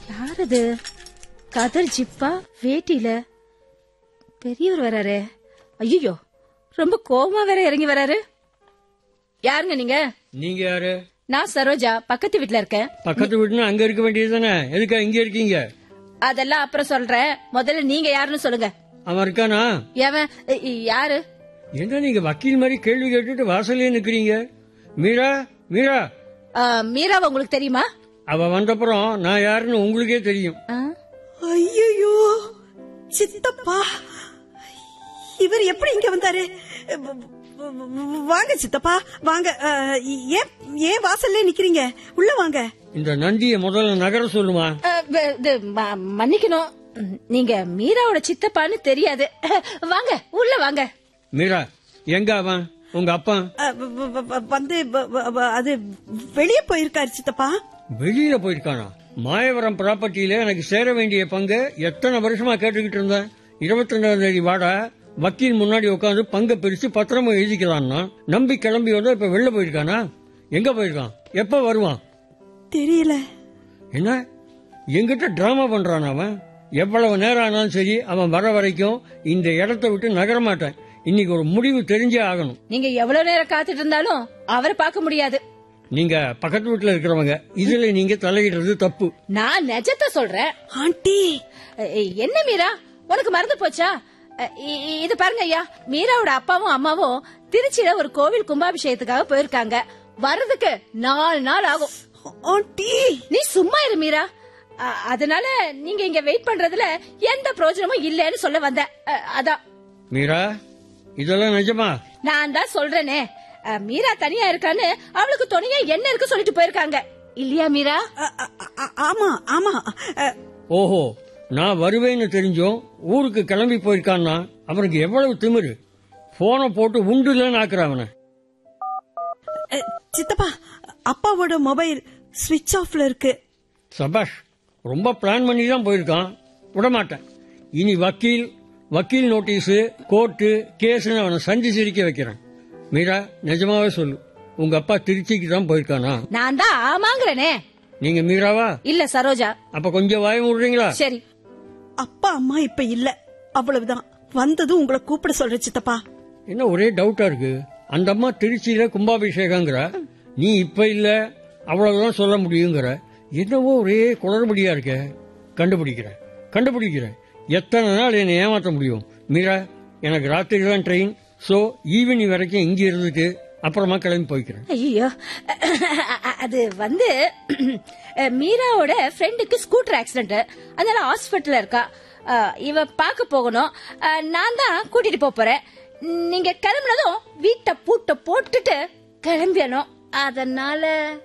யாரது கதர் ஜிப்பா வேட்டியில பெரியவர் வராரு ஐயோ ரொம்ப கோவமா வேற இறங்கி வராரு யாருங்க நீங்க நீங்க யாரு நான் சரோஜா பக்கத்து வீட்ல இருக்கேன் பக்கத்து வீட்டுனா அங்க இருக்க வேண்டியது தானே எதுக்கா இங்க இருக்கீங்க அதெல்லாம் அப்புறம் சொல்றேன் முதல்ல நீங்க யாருன்னு சொல்லுங்க அவன் இருக்கானா எவன் இ- இ- யாரு என்ன நீங்க வக்கீல் மாதிரி கேள்வி கேட்டுட்டு வாசல்லே நிக்கிறீங்க மீரா மீரா ஆ, மீராவை உங்களுக்கு தெரியுமா அவ வந்தப்புறம் நான் யாருன்னு உங்களுக்கே தெரியும் ஆ? ஐயோ சித்தப்பா இவர் எப்படி இங்க வந்தாரு வ- வ- வ- வாங்க சித்தப்பா வாங்க அஹ், ஏன் ஏன் வாசல்ல நிக்கிறீங்க உள்ள வாங்க இந்த நந்திய முதல்ல நகர சொல்லுமா ஆ, வ- இது, ம- மன்னிக்கணும் நீங்க மீராவோட சித்தப்பான்னு தெரியாது வாங்க உள்ள வாங்க மீரா எங்க அவன் உங்க அப்பா அஹ், வ- வ- வ- வந்து வ- வ- வ- அது வெளியே போயிருக்காரு சித்தப்பா வெளியில போயிருக்கானா மாயவரம் ப்ராப்பர்ட்டியில எனக்கு சேர வேண்டிய பங்கு எத்தனை வருஷமா கேட்டுக்கிட்டு இருந்தேன் இருபத்தி ரெண்டாம் தேதி வாடா வக்கீல் முன்னாடி உட்காந்து பங்கை பிரிச்சு பத்திரமா எழுதிக்கலாம்னா நம்பி கிளம்பி வந்து இப்ப வெளில போயிருக்கானா எங்க போயிருக்கான் எப்ப வருவான் தெரியல என்ன எங்கிட்ட டிராமா பண்றான் அவன் எவ்வளவு நேரம் ஆனாலும் சரி அவன் வர வரைக்கும் இந்த இடத்தை விட்டு நகர மாட்டேன் இன்னைக்கு ஒரு முடிவு தெரிஞ்சே ஆகணும் நீங்க எவ்வளவு நேரம் காத்துட்டு இருந்தாலும் அவரை பார்க்க முடியாது நீங்க பக்கத்து வீட்டுல இருக்கிறவங்க இதுல நீங்க தலையிடுறது தப்பு நான் நிஜத்தை சொல்றேன் ஆண்டி அ, என்ன மீரா உனக்கு மறந்து போச்சா அ, இ- இ- இது பாருங்க ஐயா மீராவோட அப்பாவும் அம்மாவும் திருச்சியில ஒரு கோவில் கும்பாபிஷேகத்துக்காக போயிருக்காங்க வர்றதுக்கு நாலு நாள் ஆகும் ஆண்டி நீ சும்மா இரு மீரா அ, அதனால நீங்க இங்க வெயிட் பண்றதுல எந்த பிரயோஜனமும் இல்லைன்னு சொல்ல வந்தேன் அ, அதான் மீரா இதெல்லாம் நிஜமா நான் தான் சொல்றேனே அ, மீரா தனியா இருக்கான்னு அவளுக்கு துணையா என்ன இருக்கு சொல்லிட்டு போயிருக்காங்க இல்லையா மீரா அ- அ- அ- ஆமா ஆமா அஹ், ஓஹோ நான் வருவேன்னு தெரிஞ்சும் ஊருக்கு கிளம்பி போயிருக்கான்னா அவனுக்கு எவ்வளவு திமிரு போனை போட்டு உண்டுலன்னு ஆக்குறான் அவனை அஹ், சித்தப்பா அப்பாவோட மொபைல் ஸ்விட்ச் ஆஃப்ல இருக்கு சபாஷ் ரொம்ப பிளான் பண்ணி தான் போயிருக்கான் விடமாட்டேன் இனி வக்கீல் வக்கீல் நோட்டீஸ் கோர்ட்டு கேஸ்னு அவனை சந்தி சிரிக்க வைக்கிறேன் மீரா நிஜமாவே சொல்லு உங்க அப்பா திருச்சிக்கு தான் போயிருக்கானா நான் தான் ஆமாங்கிறனே நீங்க மீராவா இல்ல சரோஜா அப்ப கொஞ்சம் வாய விடுறீங்களா சரி அப்பா அம்மா இப்ப இல்ல அவ்வளவுதான் வந்ததும் உங்களை கூப்பிட சொல்ற சித்தப்பா என்ன ஒரே டவுட்டா இருக்கு அந்த அம்மா திருச்சியில கும்பாபிஷேகங்கிற நீ இப்ப இல்ல அவ்வளவுதான் சொல்ல முடியுங்கிற என்னவோ ஒரே குளறுபடியா இருக்க கண்டுபிடிக்கிறேன் கண்டுபிடிக்கிறேன் எத்தனை நாள் என்னை ஏமாத்த முடியும் மீரா எனக்கு ராத்திரி தான் ட்ரெயின் சோ ஈவினிங் வரைக்கும் இங்க இருந்துட்டு அப்புறமா கிளம்பி போய்க்கிறேன் ஐயோ அது வந்து மீராவோட ஃப்ரெண்டுக்கு ஸ்கூட்டர் ஆக்சிடென்ட் அதனால ஹாஸ்பிட்டல்ல இருக்கா அஹ், இவ பார்க்க போகணும் அஹ், நான் தான் கூட்டிட்டு போப் போறேன் நீங்க கிளம்புனதும் வீட்டை பூட்டை போட்டுட்டு கிளம்பியணும் அதனால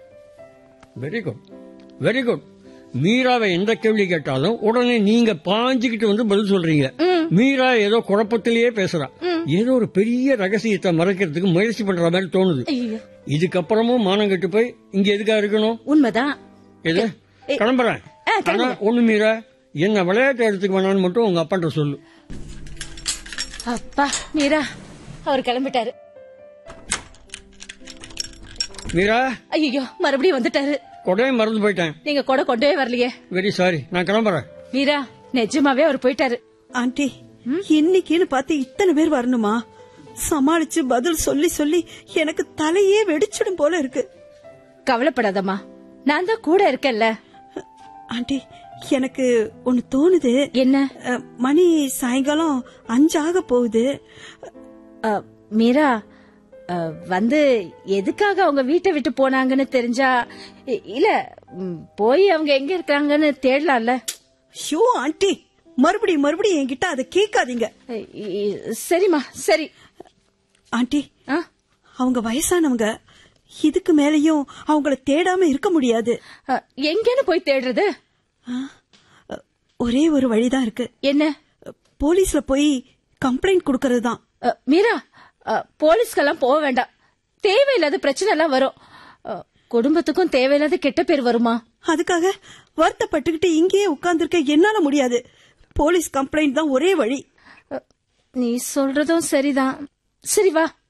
வெரி குட் வெரி குட் மீராவை எந்த கேள்வி கேட்டாலும் உடனே நீங்க பாஞ்சுக்கிட்டு வந்து பதில் சொல்றீங்க மீரா ஏதோ குழப்பத்திலேயே பேசுறா ஏதோ ஒரு பெரிய ரகசியத்தை மறைக்கிறதுக்கு முயற்சி பண்ற மாதிரி தோணுது ஐயோ இதுக்கப்புறமும் மானம் கெட்டு போய் இங்க எதுக்கா இருக்கணும் உண்மைதான் எது கிளம்புறேன் ஆ, கிளம்புங்க. ஆனா ஒண்ணு மீரா என்ன விளையாட்டு எடுத்துக்க வேணாம்னு மட்டும் உங்க அப்பாட்ட சொல்லு அப்பா மீரா அவர் கிளம்பிட்டாரு மீரா ஐயோ மறுபடியும் வந்துட்டாரு கொடையை மறந்து போயிட்டேன் நீங்க கூட கொண்டே வரலையே வெரி சாரி நான் கிளம்புறேன் மீரா நிஜமாவே அவர் போயிட்டாரு ஆண்டி இன்னைக்குன்னு பார்த்து இத்தனை பேர் வரணுமா சமாளிச்சு பதில் சொல்லி சொல்லி எனக்கு தலையே வெடிச்சிடும் போல இருக்கு கவலைப்படாதம்மா நான் தான் கூட இருக்கேன்ல ஆண்டி எனக்கு ஒன்னு தோணுது என்ன அஹ், மணி சாயங்காலம் அஞ்சாக போகுது அ, மீரா அ, வந்து எதுக்காக அவங்க வீட்டை விட்டு போனாங்கன்னு தெரிஞ்சா இ- இல்ல ம், போய் அவங்க எங்க இருக்காங்கன்னு தேடலாம்ல ஷோ ஆண்டி மறுபடியும் மறுபடியும் என்கிட்ட அதை கேட்காதீங்க இ- இ- சரிம்மா சரி ஆண்டி ஆ, அவங்க வயசானவங்க இதுக்கு மேலயும் அவங்கள தேடாம இருக்க முடியாது அ, எங்கன்னு போய் தேடுறது ஆ, அஹ், ஒரே ஒரு வழிதான் இருக்கு என்ன அஹ், போலீஸ்ல போய் கம்ப்ளைண்ட் கொடுக்கறது தான் அ, மீரா அ, போலீஸ்க்கெல்லாம் போக வேண்டாம் தேவையில்லாத பிரச்சனை எல்லாம் வரும் அ, குடும்பத்துக்கும் தேவையில்லாத கெட்ட பேர் வருமா அதுக்காக வருத்தப்பட்டுக்கிட்டு இங்கேயே உட்கார்ந்துருக்க என்னால முடியாது போலீஸ் கம்ப்ளைண்ட் தான் ஒரே வழி அ, நீ சொல்றதும் சரிதான் சரி வா